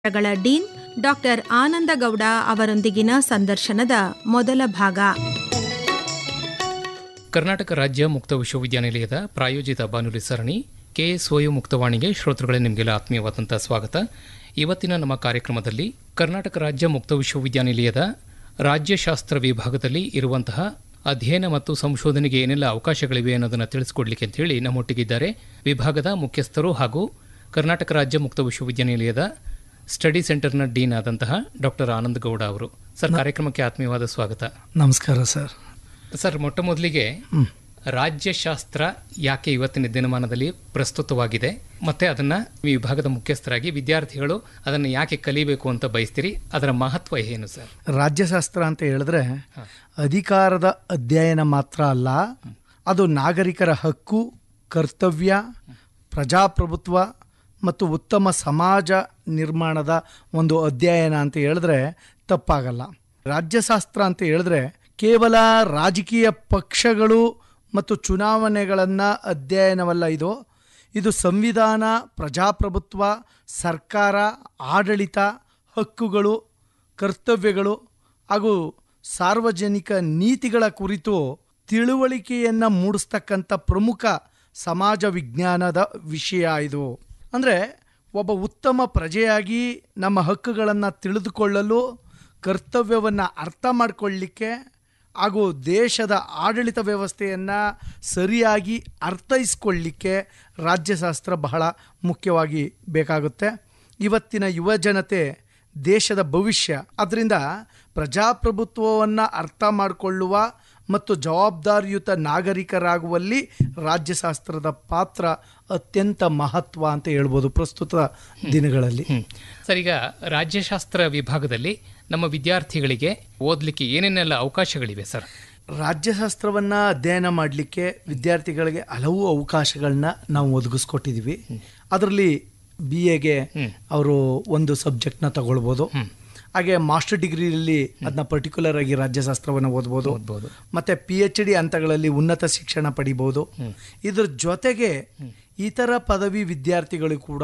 ಗಳ dean doctor Anand Gowda ಅವರೊಂದಿಗಿನ ಸಂದರ್ಶನದ ಮೊದಲ ಭಾಗ ಕರ್ನಾಟಕ ರಾಜ್ಯ ಮುಕ್ತ ವಿಶ್ವವಿದ್ಯಾನಿಲಯದ ಪ್ರಾಯೋಜಿತ ಬಾನುಲಿ ಸರಣಿ ಕೆಎಸ್ಒಯು ಮುಕ್ತವಾಣಿಗೆ ಶ್ರೋತೃಗಳೇ ನಿಮಗೆಲ್ಲ ಆತ್ಮೀಯವಾದಂಥ ಸ್ವಾಗತ ಇವತ್ತಿನ ನಮ್ಮ ಕಾರ್ಯಕ್ರಮದಲ್ಲಿ ಕರ್ನಾಟಕ ರಾಜ್ಯ ಮುಕ್ತ ವಿಶ್ವವಿದ್ಯಾನಿಲಯದ ರಾಜ್ಯಶಾಸ್ತ್ರ ವಿಭಾಗದಲ್ಲಿ ಇರುವಂತಹ ಅಧ್ಯಯನ ಮತ್ತು ಸಂಶೋಧನೆಗೆ ಏನೆಲ್ಲ ಅವಕಾಶಗಳಿವೆ ಅನ್ನೋದನ್ನು ತಿಳಿಸ್ಕೊಡ್ಲಿಕ್ಕೆ ಅಂತ ಹೇಳಿ ನಮ್ಮೊಟ್ಟಿಗಿದ್ದಾರೆ ವಿಭಾಗದ ಮುಖ್ಯಸ್ಥರು ಹಾಗೂ ಕರ್ನಾಟಕ ರಾಜ್ಯ ಮುಕ್ತ ವಿಶ್ವವಿದ್ಯಾನಿಲಯದ ಸ್ಟಡಿ ಸೆಂಟರ್ನ ಡೀನ್ ಆದಂತಹ ಡಾಕ್ಟರ್ ಆನಂದ್ ಗೌಡ ಅವರು ಸರ್ ಕಾರ್ಯಕ್ರಮಕ್ಕೆ ಆತ್ಮೀಯವಾದ ಸ್ವಾಗತ ನಮಸ್ಕಾರ ಸರ್ ಸರ್ ಮೊಟ್ಟ ಮೊದಲಿಗೆ ರಾಜ್ಯಶಾಸ್ತ್ರ ಯಾಕೆ ಇವತ್ತಿನ ದಿನಮಾನದಲ್ಲಿ ಪ್ರಸ್ತುತವಾಗಿದೆ ಮತ್ತೆ ಅದನ್ನ ಈ ವಿಭಾಗದ ಮುಖ್ಯಸ್ಥರಾಗಿ ವಿದ್ಯಾರ್ಥಿಗಳು ಅದನ್ನು ಯಾಕೆ ಕಲಿಬೇಕು ಅಂತ ಬಯಸ್ತೀರಿ ಅದರ ಮಹತ್ವ ಏನು ಸರ್ ರಾಜ್ಯಶಾಸ್ತ್ರ ಅಂತ ಹೇಳಿದ್ರೆ ಅಧಿಕಾರದ ಅಧ್ಯಯನ ಮಾತ್ರ ಅಲ್ಲ ಅದು ನಾಗರಿಕರ ಹಕ್ಕು ಕರ್ತವ್ಯ ಪ್ರಜಾಪ್ರಭುತ್ವ ಮತ್ತು ಉತ್ತಮ ಸಮಾಜ ನಿರ್ಮಾಣದ ಒಂದು ಅಧ್ಯಯನ ಅಂತ ಹೇಳಿದ್ರೆ ತಪ್ಪಾಗಲ್ಲ ರಾಜ್ಯಶಾಸ್ತ್ರ ಅಂತ ಹೇಳಿದ್ರೆ ಕೇವಲ ರಾಜಕೀಯ ಪಕ್ಷಗಳು ಮತ್ತು ಚುನಾವಣೆಗಳನ್ನು ಅಧ್ಯಯನವಲ್ಲ ಇದು ಇದು ಸಂವಿಧಾನ ಪ್ರಜಾಪ್ರಭುತ್ವ ಸರ್ಕಾರ ಆಡಳಿತ ಹಕ್ಕುಗಳು ಕರ್ತವ್ಯಗಳು ಹಾಗೂ ಸಾರ್ವಜನಿಕ ನೀತಿಗಳ ಕುರಿತು ತಿಳುವಳಿಕೆಯನ್ನು ಮೂಡಿಸ್ತಕ್ಕಂಥ ಪ್ರಮುಖ ಸಮಾಜ ವಿಜ್ಞಾನದ ವಿಷಯ ಇದು ಅಂದರೆ ಒಬ್ಬ ಉತ್ತಮ ಪ್ರಜೆಯಾಗಿ ನಮ್ಮ ಹಕ್ಕುಗಳನ್ನು ತಿಳಿದುಕೊಳ್ಳಲು ಕರ್ತವ್ಯವನ್ನು ಅರ್ಥ ಮಾಡಿಕೊಳ್ಳಿಕ್ಕೆ ಹಾಗೂ ದೇಶದ ಆಡಳಿತ ವ್ಯವಸ್ಥೆಯನ್ನು ಸರಿಯಾಗಿ ಅರ್ಥೈಸ್ಕೊಳ್ಳಿಕ್ಕೆ ರಾಜ್ಯಶಾಸ್ತ್ರ ಬಹಳ ಮುಖ್ಯವಾಗಿ ಬೇಕಾಗುತ್ತೆ ಇವತ್ತಿನ ಯುವ ಜನತೆ ದೇಶದ ಭವಿಷ್ಯ ಅದರಿಂದ ಪ್ರಜಾಪ್ರಭುತ್ವವನ್ನು ಅರ್ಥ ಮಾಡಿಕೊಳ್ಳುವ ಮತ್ತು ಜವಾಬ್ದಾರಿಯುತ ನಾಗರಿಕರಾಗುವಲ್ಲಿ ರಾಜ್ಯಶಾಸ್ತ್ರದ ಪಾತ್ರ ಅತ್ಯಂತ ಮಹತ್ವ ಅಂತ ಹೇಳ್ಬೋದು ಪ್ರಸ್ತುತ ದಿನಗಳಲ್ಲಿ ಹ್ಮ್. ಸರ್ ಈಗ ರಾಜ್ಯಶಾಸ್ತ್ರ ವಿಭಾಗದಲ್ಲಿ ನಮ್ಮ ವಿದ್ಯಾರ್ಥಿಗಳಿಗೆ ಓದಲಿಕ್ಕೆ ಏನೇನೆಲ್ಲ ಅವಕಾಶಗಳಿವೆ ಸರ್ ರಾಜ್ಯಶಾಸ್ತ್ರವನ್ನು ಅಧ್ಯಯನ ಮಾಡಲಿಕ್ಕೆ ವಿದ್ಯಾರ್ಥಿಗಳಿಗೆ ಹಲವು ಅವಕಾಶಗಳನ್ನ ನಾವು ಒದಗಿಸ್ಕೊಟ್ಟಿದ್ದೀವಿ ಅದರಲ್ಲಿ ಬಿ ಎಗೆ ಅವರು ಒಂದು ಸಬ್ಜೆಕ್ಟ್ನ ತಗೊಳ್ಬೋದು ಹಾಗೆ ಮಾಸ್ಟರ್ ಡಿಗ್ರಿಯಲ್ಲಿ ಅದನ್ನ ಪರ್ಟಿಕ್ಯುಲರ್ ಆಗಿ ರಾಜ್ಯಶಾಸ್ತ್ರವನ್ನು ಓದ್ಬೋದು ಓದ್ಬೋದು. ಮತ್ತೆ ಪಿ ಎಚ್ ಡಿ ಹಂತಗಳಲ್ಲಿ ಉನ್ನತ ಶಿಕ್ಷಣ ಪಡಿಬೋದು ಇದ್ರ ಜೊತೆಗೆ ಇತರ ಪದವಿ ವಿದ್ಯಾರ್ಥಿಗಳು ಕೂಡ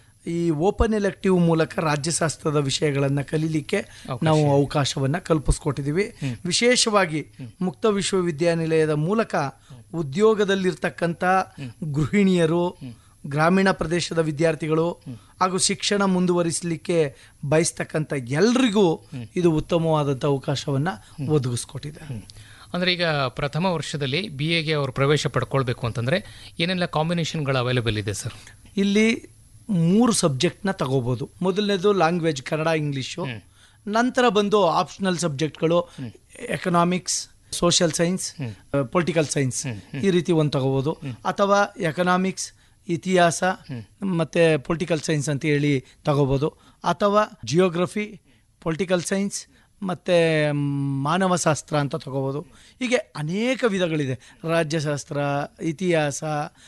ಈ ಓಪನ್ ಎಲೆಕ್ಟಿವ್ ಮೂಲಕ ರಾಜ್ಯಶಾಸ್ತ್ರದ ವಿಷಯಗಳನ್ನು ಕಲೀಲಿಕ್ಕೆ ನಾವು ಅವಕಾಶವನ್ನು ಕಲ್ಪಿಸ್ಕೊಟ್ಟಿದ್ದೀವಿ ವಿಶೇಷವಾಗಿ ಮುಕ್ತ ವಿಶ್ವವಿದ್ಯಾನಿಲಯದ ಮೂಲಕ ಉದ್ಯೋಗದಲ್ಲಿರ್ತಕ್ಕಂಥ ಗೃಹಿಣಿಯರು ಗ್ರಾಮೀಣ ಪ್ರದೇಶದ ವಿದ್ಯಾರ್ಥಿಗಳು ಹಾಗೂ ಶಿಕ್ಷಣ ಮುಂದುವರಿಸಲಿಕ್ಕೆ ಬಯಸ್ತಕ್ಕಂಥ ಎಲ್ರಿಗೂ ಇದು ಉತ್ತಮವಾದಂಥ ಅವಕಾಶವನ್ನು ಒದಗಿಸ್ಕೊಟ್ಟಿದೆ ಅಂದ್ರೆ ಈಗ ಪ್ರಥಮ ವರ್ಷದಲ್ಲಿ ಬಿ ಎಗೆ ಅವರು ಪ್ರವೇಶ ಪಡ್ಕೊಳ್ಬೇಕು ಅಂತಂದ್ರೆ ಏನೆಲ್ಲ ಕಾಂಬಿನೇಷನ್ಗಳು ಅವೈಲೇಬಲ್ ಇದೆ ಸರ್ ಇಲ್ಲಿ ಮೂರು ಸಬ್ಜೆಕ್ಟ್ನ ತಗೋಬೋದು ಮೊದಲನೇದು ಲ್ಯಾಂಗ್ವೇಜ್ ಕನ್ನಡ ಇಂಗ್ಲೀಷು ನಂತರ ಬಂದು ಆಪ್ಷನಲ್ ಸಬ್ಜೆಕ್ಟ್ಗಳು economics social science political science ಈ ರೀತಿ ಒಂದು ತಗೋಬೋದು ಅಥವಾ ಎಕನಾಮಿಕ್ಸ್ ಇತಿಹಾಸ ಮತ್ತು ಪೊಲಿಟಿಕಲ್ ಸೈನ್ಸ್ ಅಂತ ಹೇಳಿ ತಗೋಬೋದು ಅಥವಾ ಜಿಯೋಗ್ರಫಿ ಪೊಲಿಟಿಕಲ್ ಸೈನ್ಸ್ ಮತ್ತು ಮಾನವಶಾಸ್ತ್ರ ಅಂತ ತಗೋಬೋದು ಹೀಗೆ ಅನೇಕ ವಿಧಗಳಿದೆ ರಾಜ್ಯಶಾಸ್ತ್ರ ಇತಿಹಾಸ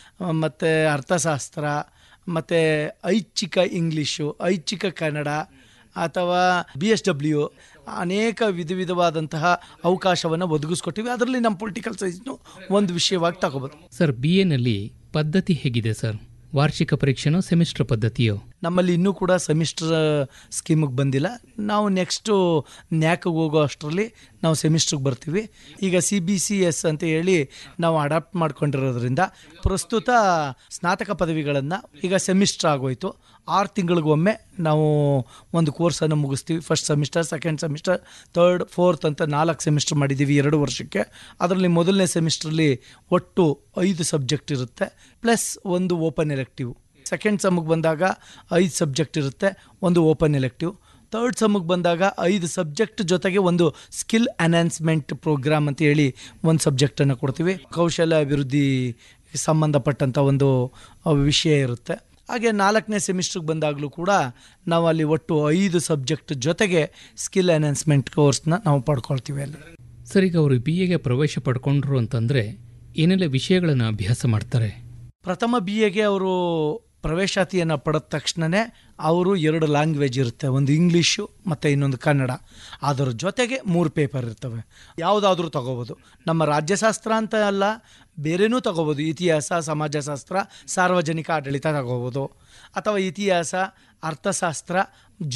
ಮತ್ತು ಅರ್ಥಶಾಸ್ತ್ರ ಮತ್ತು ಐಚ್ಛಿಕ ಇಂಗ್ಲೀಷು ಐಚ್ಛಿಕ ಕನ್ನಡ ಅಥವಾ ಬಿ ಎಸ್ ಡಬ್ಲ್ಯೂ ಅನೇಕ ವಿಧ ವಿಧವಾದಂತಹ ಅವಕಾಶವನ್ನು ಒದಗಿಸ್ಕೊಟ್ಟಿವಿ ಅದರಲ್ಲಿ ನಮ್ಮ ಪೊಲಿಟಿಕಲ್ ಸೈನ್ಸ್ನು ಒಂದು ವಿಷಯವಾಗಿ ತಗೋಬೋದು ಸರ್ ಬಿ ಎನಲ್ಲಿ ಪದ್ಧತಿ ಹೇಗಿದೆ ಸರ್ ವಾರ್ಷಿಕ ಪರೀಕ್ಷೆನೋ ಸೆಮಿಸ್ಟರ್ ಪದ್ಧತಿಯೋ ನಮ್ಮಲ್ಲಿ ಇನ್ನೂ ಕೂಡ ಸೆಮಿಸ್ಟರ್ ಸ್ಕೀಮಿಗೆ ಬಂದಿಲ್ಲ ನಾವು ನೆಕ್ಸ್ಟು ನ್ಯಾಕ್ಗೆ ಹೋಗೋ ಅಷ್ಟರಲ್ಲಿ ನಾವು ಸೆಮಿಸ್ಟ್ರಿಗೆ ಬರ್ತೀವಿ ಈಗ ಸಿ ಬಿ ಸಿ ಎಸ್ ಅಂತ ಹೇಳಿ ನಾವು ಅಡಾಪ್ಟ್ ಮಾಡ್ಕೊಂಡಿರೋದ್ರಿಂದ ಪ್ರಸ್ತುತ ಸ್ನಾತಕ ಪದವಿಗಳನ್ನು ಈಗ ಸೆಮಿಸ್ಟರ್ ಆಗೋಯ್ತು ಆರು ತಿಂಗಳಿಗೊಮ್ಮೆ ನಾವು ಒಂದು ಕೋರ್ಸನ್ನು ಮುಗಿಸ್ತೀವಿ first semester second semester third fourth ಅಂತ ನಾಲ್ಕು ಸೆಮಿಸ್ಟರ್ ಮಾಡಿದ್ದೀವಿ ಎರಡು ವರ್ಷಕ್ಕೆ ಅದರಲ್ಲಿ ಮೊದಲನೇ ಸೆಮಿಸ್ಟ್ರಲ್ಲಿ ಒಟ್ಟು ಐದು ಸಬ್ಜೆಕ್ಟ್ ಇರುತ್ತೆ ಪ್ಲಸ್ ಒಂದು ಓಪನ್ ಎಲೆಕ್ಟಿವ್ ಸೆಕೆಂಡ್ ಸಮ್ಗೆ ಬಂದಾಗ ಐದು ಸಬ್ಜೆಕ್ಟ್ ಇರುತ್ತೆ ಒಂದು ಓಪನ್ ಎಲೆಕ್ಟಿವ್ ತರ್ಡ್ ಸಮ್ಗೆ ಬಂದಾಗ ಐದು ಸಬ್ಜೆಕ್ಟ್ ಜೊತೆಗೆ ಒಂದು ಸ್ಕಿಲ್ ಅನ್ಹಾನ್ಸ್ಮೆಂಟ್ ಪ್ರೋಗ್ರಾಮ್ ಅಂತ ಹೇಳಿ ಒಂದು ಸಬ್ಜೆಕ್ಟನ್ನು ಕೊಡ್ತೀವಿ ಕೌಶಲ್ಯ ಅಭಿವೃದ್ಧಿ ಸಂಬಂಧಪಟ್ಟಂಥ ಒಂದು ಅಹ್, ವಿಷಯ ಇರುತ್ತೆ ಹಾಗೆ ನಾಲ್ಕನೇ ಸೆಮಿಸ್ಟ್ರಿಗೆ ಬಂದಾಗಲೂ ಕೂಡ ನಾವು ಅಲ್ಲಿ ಒಟ್ಟು ಐದು ಸಬ್ಜೆಕ್ಟ್ ಜೊತೆಗೆ ಸ್ಕಿಲ್ ಎನ್ಹಾನ್ಸ್ಮೆಂಟ್ ಕೋರ್ಸ್ನ ನಾವು ಪಡ್ಕೊಳ್ತೀವಿ ಅಲ್ಲಿ ಸರ್ ಈಗ ಅವರು ಬಿ ಎಗೆ ಪ್ರವೇಶ ಪಡ್ಕೊಂಡ್ರು ಅಂತಂದ್ರೆ ಏನೆಲ್ಲ ವಿಷಯಗಳನ್ನು ಅಭ್ಯಾಸ ಮಾಡ್ತಾರೆ ಪ್ರಥಮ ಬಿ ಎಗೆ ಅವರು ಪ್ರವೇಶಾತಿಯನ್ನು ಪಡೆದ ತಕ್ಷಣವೇ ಅವರು ಎರಡು ಲ್ಯಾಂಗ್ವೇಜ್ ಇರುತ್ತೆ ಒಂದು ಇಂಗ್ಲೀಷು ಮತ್ತು ಇನ್ನೊಂದು ಕನ್ನಡ ಅದರ ಜೊತೆಗೆ ಮೂರು ಪೇಪರ್ ಇರ್ತವೆ ಯಾವುದಾದ್ರೂ ತಗೋಬೋದು ನಮ್ಮ ರಾಜ್ಯಶಾಸ್ತ್ರ ಅಂತ ಅಲ್ಲ ಬೇರೆನೂ ತಗೋಬೋದು ಇತಿಹಾಸ ಸಮಾಜಶಾಸ್ತ್ರ ಸಾರ್ವಜನಿಕ ಆಡಳಿತ ತಗೋಬೋದು ಅಥವಾ ಇತಿಹಾಸ ಅರ್ಥಶಾಸ್ತ್ರ